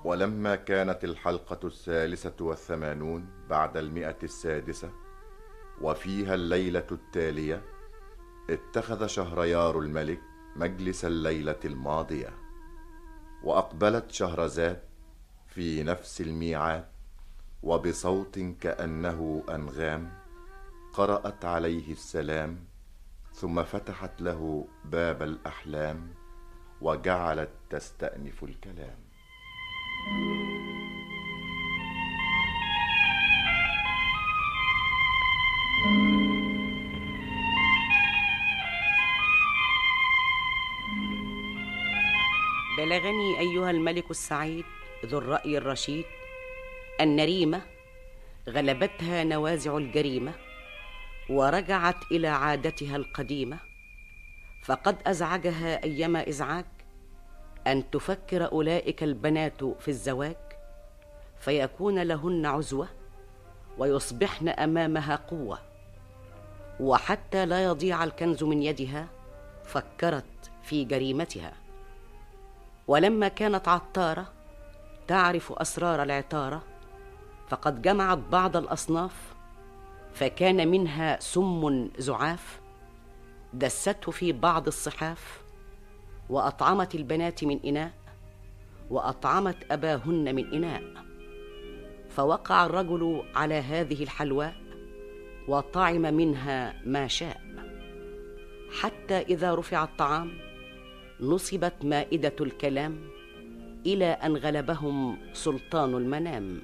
ولما كانت الحلقة الثالثة والثمانون بعد المئة السادسة وفيها الليلة التالية اتخذ شهريار الملك مجلس الليلة الماضية وأقبلت شهرزاد في نفس الميعاد وبصوت كأنه أنغام قرأت عليه السلام ثم فتحت له باب الأحلام وجعلت تستأنف الكلام بلغني ايها الملك السعيد ذو الراي الرشيد ان ريمه غلبتها نوازع الجريمه ورجعت الى عادتها القديمه فقد ازعجها ايما ازعاج ان تفكر اولئك البنات في الزواج فيكون لهن عزوه ويصبحن امامها قوه وحتى لا يضيع الكنز من يدها فكرت في جريمتها ولما كانت عطاره تعرف اسرار العطاره فقد جمعت بعض الاصناف فكان منها سم زعاف دسته في بعض الصحاف واطعمت البنات من اناء واطعمت اباهن من اناء فوقع الرجل على هذه الحلواء وطعم منها ما شاء حتى اذا رفع الطعام نصبت مائده الكلام الى ان غلبهم سلطان المنام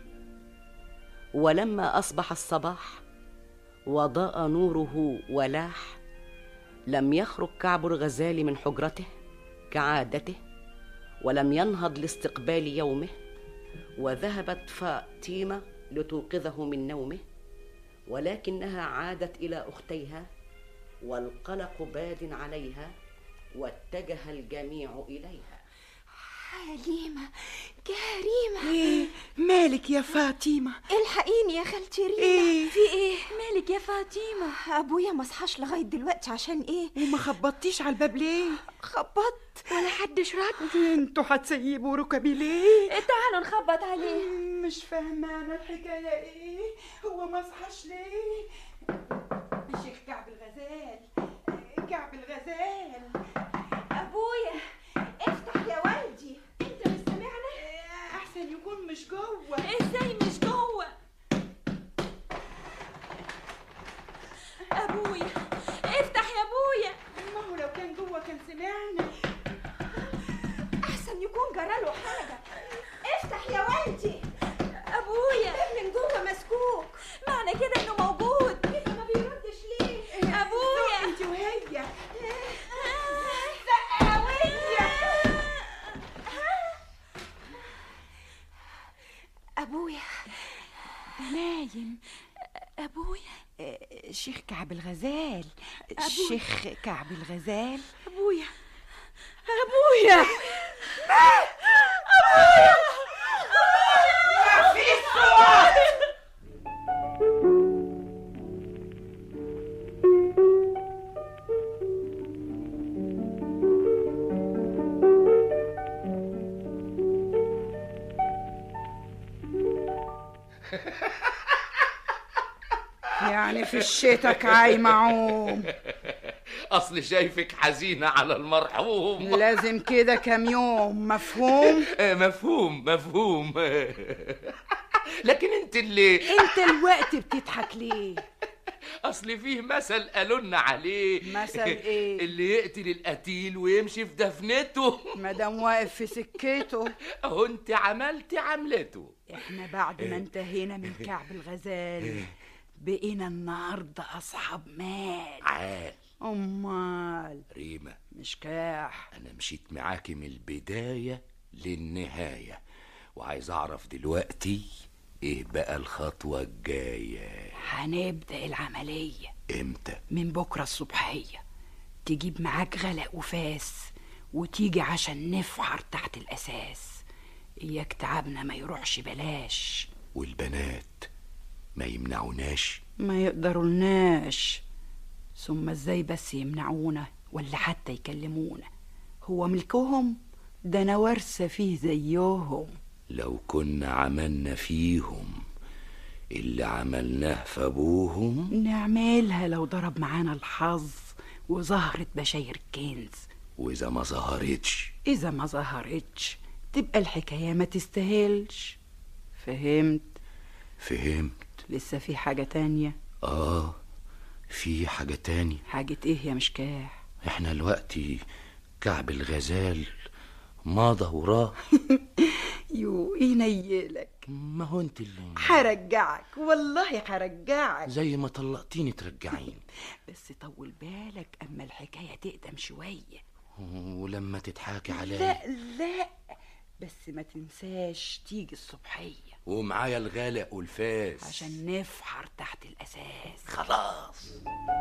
ولما اصبح الصباح وضاء نوره ولاح لم يخرج كعب الغزال من حجرته كعادته ولم ينهض لاستقبال يومه وذهبت فاطمه لتوقظه من نومه ولكنها عادت الى اختيها والقلق باد عليها واتجه الجميع اليها حليمة كريمة ايه مالك يا فاطمة الحقيني يا خالتي ريما إيه؟ في ايه مالك يا فاطمة ابويا ما صحاش لغاية دلوقتي عشان ايه وما خبطتيش على الباب ليه خبطت ولا حدش رد انتوا هتسيبوا ركبي ليه تعالوا نخبط عليه مش فاهمة انا الحكاية ايه هو ما صحاش ليه الشيخ كعب الغزال كعب الغزال ابويا افتح يا والدي انت مش سامعنا احسن يكون مش جوه ازاي مش جوه ابويا افتح يا ابويا ما هو لو كان جوه كان سمعنا احسن يكون جراله حاجة افتح يا والدي ابويا الباب من جوه مسكوك معنى كده انه موجود ما بيردش ليه ابويا انت وهي ابويا نايم ابويا الشيخ كعب الغزال الشيخ كعب الغزال ابويا ابويا يعني في الشتك عايمة عوم اصل شايفك حزينه على المرحوم لازم كده كام يوم مفهوم آه، مفهوم مفهوم لكن انت اللي انت الوقت بتضحك ليه اصل فيه مثل قالوا لنا عليه مثل إيه؟ اللي يقتل القتيل ويمشي في دفنته مادام واقف في سكته اهو انت عملتي عملته احنا بعد ما انتهينا من كعب الغزال بقينا النهارده اصحاب مال عال امال ريما مش كاح انا مشيت معاكي من البدايه للنهايه وعايز اعرف دلوقتي ايه بقى الخطوه الجايه هنبدا العمليه امتى من بكره الصبحيه تجيب معاك غلق وفاس وتيجي عشان نفحر تحت الاساس اياك تعبنا ما يروحش بلاش والبنات ما يمنعوناش ما يقدرولناش ثم ازاي بس يمنعونا ولا حتى يكلمونا هو ملكهم ده انا وارثه فيه زيهم لو كنا عملنا فيهم اللي عملناه في ابوهم نعملها لو ضرب معانا الحظ وظهرت بشاير الكنز واذا ما ظهرتش إذا ما ظهرتش تبقى الحكاية ما تستاهلش فهمت فهمت لسه في حاجة تانية اه في حاجة تاني حاجة إيه يا مشكاح احنا دلوقتي كعب الغزال مضى وراه يو ينيلك ما هو انت اللي حرجعك والله حرجعك زي ما طلقتيني ترجعيني بس طول بالك أما الحكاية تقدم شوية ولما تضحكي عليا لا لا بس ما تنساش تيجي الصبحية ومعايا الغالق والفاس عشان نفحر تحت الأساس خلاص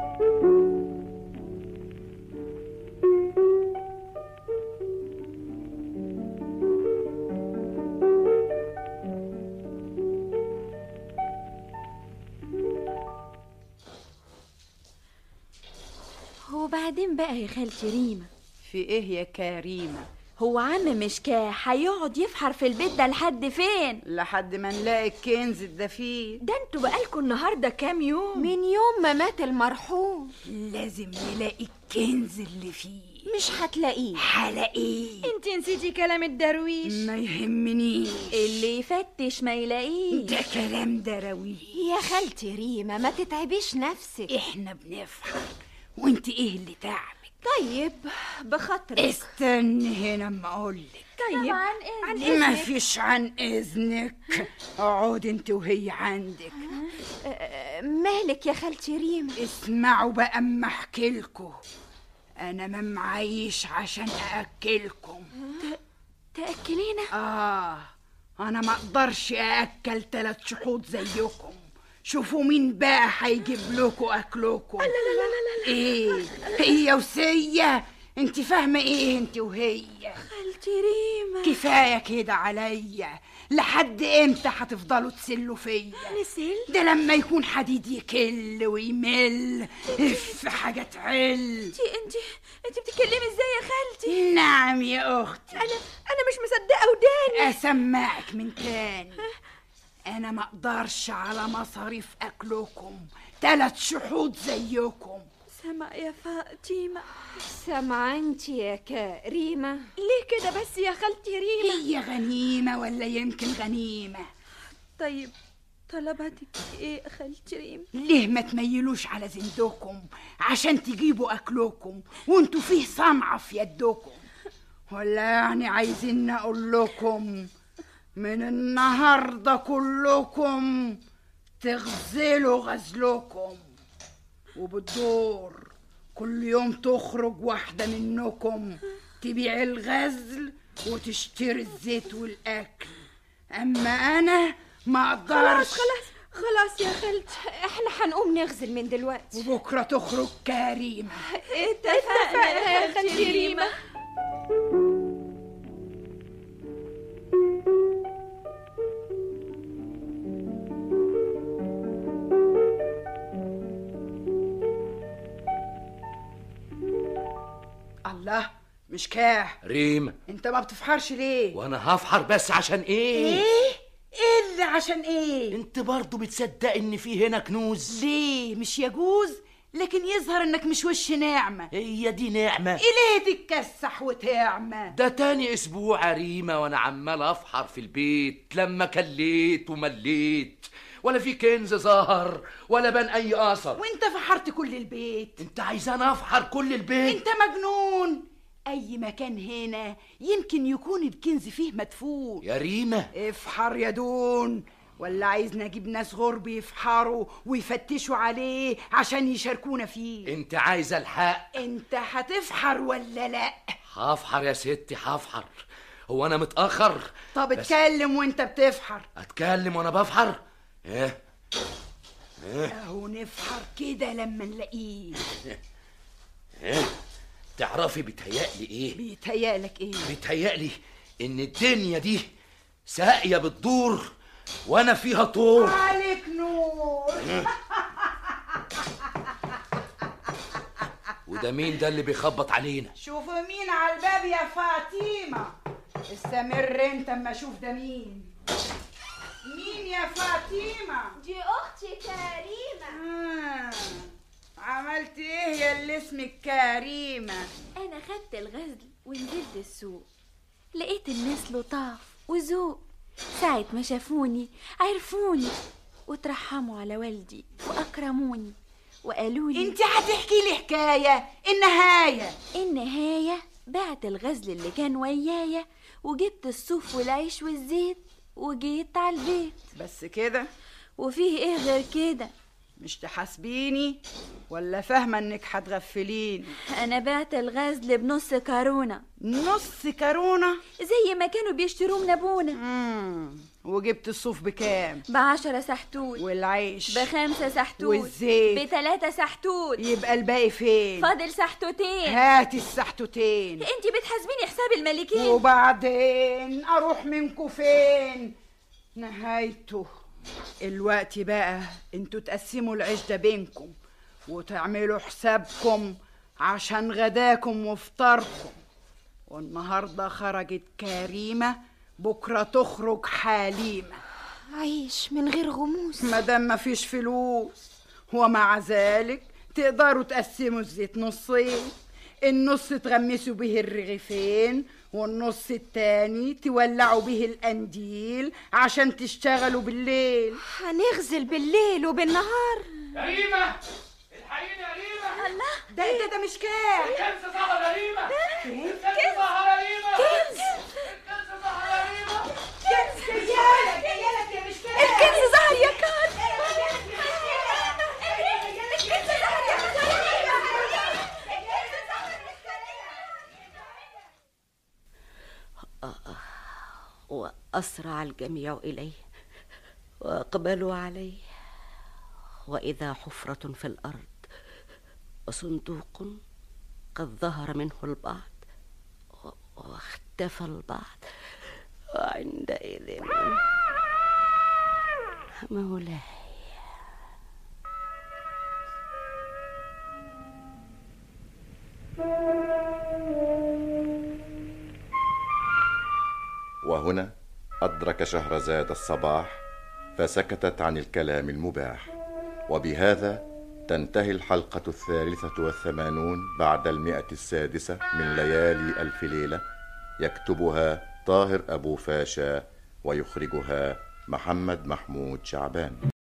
وبعدين بقى يا خالتي ريما في إيه يا كريمة هو عم مشكاح هيقعد يفحر في البيت ده لحد فين لحد ما نلاقي الكنز الدفين ده انتوا بقالكوا النهارده كام يوم من يوم ما مات المرحوم لازم نلاقي الكنز اللي فيه مش هتلاقيه هلاقيه انت نسيتي كلام الدرويش ما يهمنيش اللي يفتش ما يلاقيه ده كلام دراويش يا خالتي ريما ما تتعبيش نفسك احنا بنفحر وانت ايه اللي تعبك طيب بخاطرك استني هنا اما اقولك طيب عن ما فيش عن اذنك اقعد انت وهي عندك آه، مالك يا خالتي ريما اسمعوا بقى اما احكي لكم انا ما معيش عشان ااكلكم تاكلينا اه انا ما اقدرش ااكل تلات شحوط زيكم شوفوا مين بقى هيجيب لكم اكلكم لا لا لا لا ايه هي وسيه انت فاهمه ايه انت وهي خالتي ريما كفايه كده عليا لحد امتى هتفضلوا تسلوا فيا نسل ده لما يكون حديد يكل ويمل اف حاجه تعل انت انت انت بتتكلمي ازاي يا خالتي نعم يا اختي انا انا مش مصدقه وداني اسمعك من تاني انا ما اقدرش على مصاريف اكلكم تلات شحوط زيكم سمع يا فاطمة سمع انت يا كريمة ليه كده بس يا خالتي ريما هي غنيمه ولا يمكن غنيمه طيب طلباتك ايه يا خالتي ريما ليه ما تميلوش على زندكم عشان تجيبوا اكلكم وانتوا فيه صنعه في يدكم ولا يعني عايزين اقول لكم من النهارده كلكم تغزلوا غزلكم وبالدور كل يوم تخرج واحده منكم تبيع الغزل وتشتري الزيت والاكل اما انا ما اقدرش خلاص خلاص يا خالتي احنا هنقوم نغزل من دلوقتي وبكره تخرج كريمه اتفقنا يا خالتي ريما الله مش كاح ريم انت ما بتفحرش ليه وانا هفحر بس عشان ايه ايه ايه اللي عشان ايه انت برضو بتصدق ان في هنا كنوز ليه مش يجوز لكن يظهر انك مش وش نعمه هي دي نعمة ليه تتكسح وتعمى ده تاني اسبوع يا ريمة وانا عمال افحر في البيت لما كليت ومليت ولا في كنز ظهر ولا بان اي اثر وانت فحرت كل البيت انت عايزاني افحر كل البيت انت مجنون اي مكان هنا يمكن يكون الكنز فيه مدفون يا ريمة افحر يا دون ولا عايزنا اجيب ناس غرب يفحروا ويفتشوا عليه عشان يشاركونا فيه انت عايزة الحق انت هتفحر ولا لا هفحر يا ستي هفحر هو انا متأخر طب بس اتكلم وانت بتفحر اتكلم وانا بفحر ايه اهو نفحر كده لما نلاقيه ايه تعرفي بيتهيألي ايه بيتهيألك ايه بيتهيألي ان الدنيا دي ساقية بتدور وانا فيها طور عليك نور وده مين ده اللي بيخبط علينا شوفوا مين على الباب يا فاطمة استمر انت اما اشوف ده مين مين يا فاطمه دي اختي كريمه آه. عملت ايه يا اللي اسمك كريمه انا خدت الغزل ونزلت السوق لقيت الناس لطاف وذوق ساعة ما شافوني عرفوني وترحموا على والدي واكرموني وقالوا لي انت هتحكي لي حكايه النهايه النهاية بعت الغزل اللي كان ويايا وجبت الصوف والعيش والزيت وجيت على البيت بس كده وفيه ايه غير كده مش تحاسبيني ولا فاهمه انك هتغفليني انا بعت الغزل بنص كارونة نص كرونه زي ما كانوا بيشتروه من ابونا امم وجبت الصوف بكام بعشرة سحتوت والعيش بخمسة سحتوت والزيت؟ بتلاتة سحتوت يبقى الباقي فين فاضل سحتوتين هاتي السحتوتين انتي بتحاسبيني حساب الملكين وبعدين اروح منكو فين نهايته الوقت بقى انتوا تقسموا العيش ده بينكم وتعملوا حسابكم عشان غداكم وفطاركم والنهارده خرجت كريمه بكره تخرج حليمه عيش من غير غموس مادام مفيش فلوس ومع ذلك تقدروا تقسموا الزيت نصين النص تغمسوا به الرغيفين والنص التاني تولعوا به القنديل عشان تشتغلوا بالليل هنغزل بالليل وبالنهار كريمة الحقيني يا ريمة الله ده ده ده مش كام الكنز ظهر يا ريمة الكنز ظهر يا ريمة الكنز ظهر يا ريمة كنز جايلك جايلك يا مش فاهم الكنز ظهر يا كان واسرع الجميع اليه واقبلوا عليه واذا حفره في الارض وصندوق قد ظهر منه البعض و- واختفى البعض وعندئذ مولاي وهنا أدرك شهرزاد الصباح فسكتت عن الكلام المباح وبهذا تنتهي الحلقة الثالثة والثمانون بعد المئة السادسة من ليالي ألف ليلة يكتبها طاهر أبو فاشا ويخرجها محمد محمود شعبان